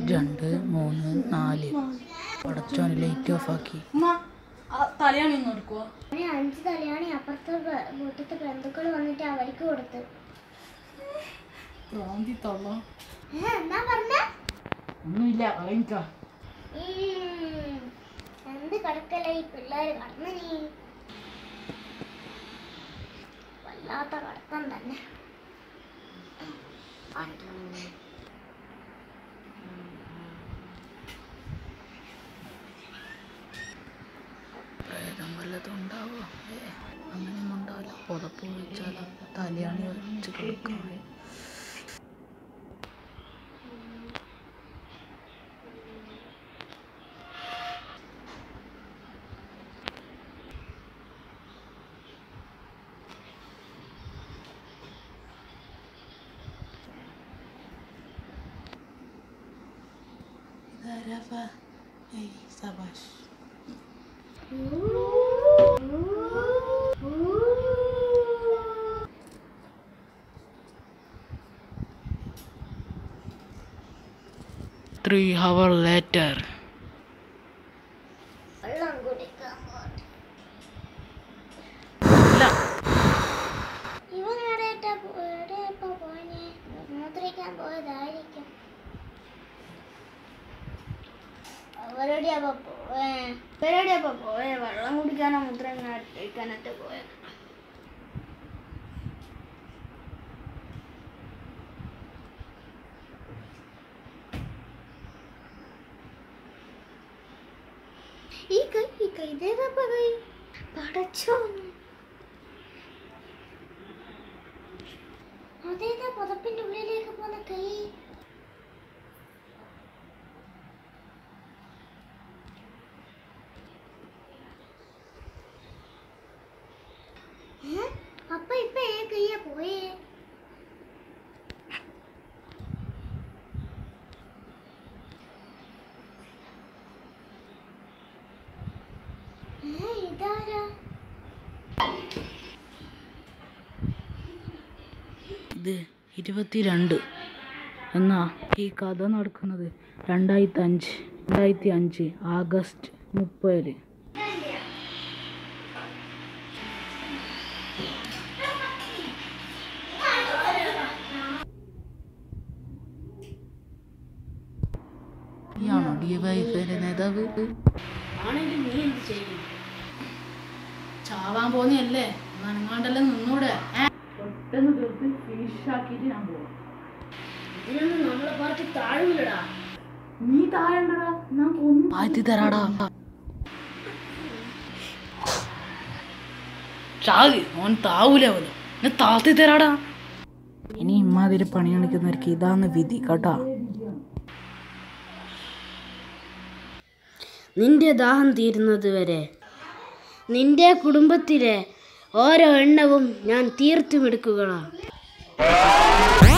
രണ്ട് മൂന്ന് നാല് പടച്ചോന് ലൈറ്റ് ഓഫ് ആക്കി തലയാണി ഒന്ന് എടുക്കുവോ അങ്ങനെ അഞ്ച് തലയാണി അപ്പുറത്തെ ബ- വീട്ടിലത്തെ ബന്ധുക്കൾ വന്നിട്ട് അവർക്ക് കൊടുത്ത് പ്രാന്തി തള്ള ഏ, എന്നാ പറഞ്ഞ ഒന്നുമില്ല അറിയിക്ക എന്ത് കിടക്കല ഈ പിള്ളേര് കടന്നു നീ വല്ലാത്ത കടത്തം തന്നെ പ്രേതം വല്ലതും ഉണ്ടാവോ ഏ അങ്ങനെയൊന്നും ഉണ്ടാവില്ല പുതപ്പ് വെച്ചാൽ തലയാണി വെച്ച് കിടക്കാം ഇതാരാ ഏയ് സബാഷ് ത്രീ ഹവർ ലേറ്റർ വെള്ളം കുടിക്കാൻ പോട്ടെ ഇവൻ എവിടെയാ എവിടെയപ്പോ പോനെ മൂത്രിക്കാൻ പോയതായിരിക്കും അവരോടെയപ്പോ പോയേ അവരോടെയപ്പോ പോയേ വെള്ളം കുടിക്കാനോ മുദ്ര കഴിക്കാനൊക്കെ പോയത് ഈ കൈ ഈ കൈ ഇതേതപ്പ കൈ പടച്ചോ അതേതാ പുതപ്പിന്റെ ഉള്ളിലേക്ക് പോന്ന കൈ ഏ? അപ്പ ഇപ്പൊ ഏ കയ്യാ പോയേ ഏ ഇതാരാ ഇത് ഇരുപത്തിരണ്ട് എന്നാ ഈ കഥ നടക്കുന്നത് രണ്ടായിരത്തി അഞ്ച് രണ്ടായിരത്തി അഞ്ച് ആഗസ്റ്റ് മുപ്പത് ഇയാണോ ഡി വൈഫിന്റെ നേതാവ് ആണെങ്കിൽ നീ എന്ത് ചെയ്യും ചാവാൻ പോന്നെയല്ലേ നനങ്ങാണ്ടല്ലേ നിന്നൂടെ ഏ? പെട്ടെന്ന് തീർത്ത് ഫിനിഷാക്കിയിട്ട് ഞാൻ പോവാം ഇതിനൊന്നും നമ്മളെ പാർട്ടി താഴ്വില്ലടാ നീ താഴണ്ടടാ ഞാൻ കൊന്നു ആയിരത്തി തരാടാ ചാക് ഓൻ താവൂല പോലും ഞാൻ താത്തി തരാടാ ഇനി ഇമ്മാതിരി പണി കാണിക്കുന്നവർക്ക് ഇതാന്ന് വിധി കേട്ടാ നിന്റെ ദാഹം തീരുന്നത് വരെ നിന്റെ കുടുംബത്തിലെ ഓരോ എണ്ണവും ഞാൻ തീർത്തും എടുക്കുകയാണ്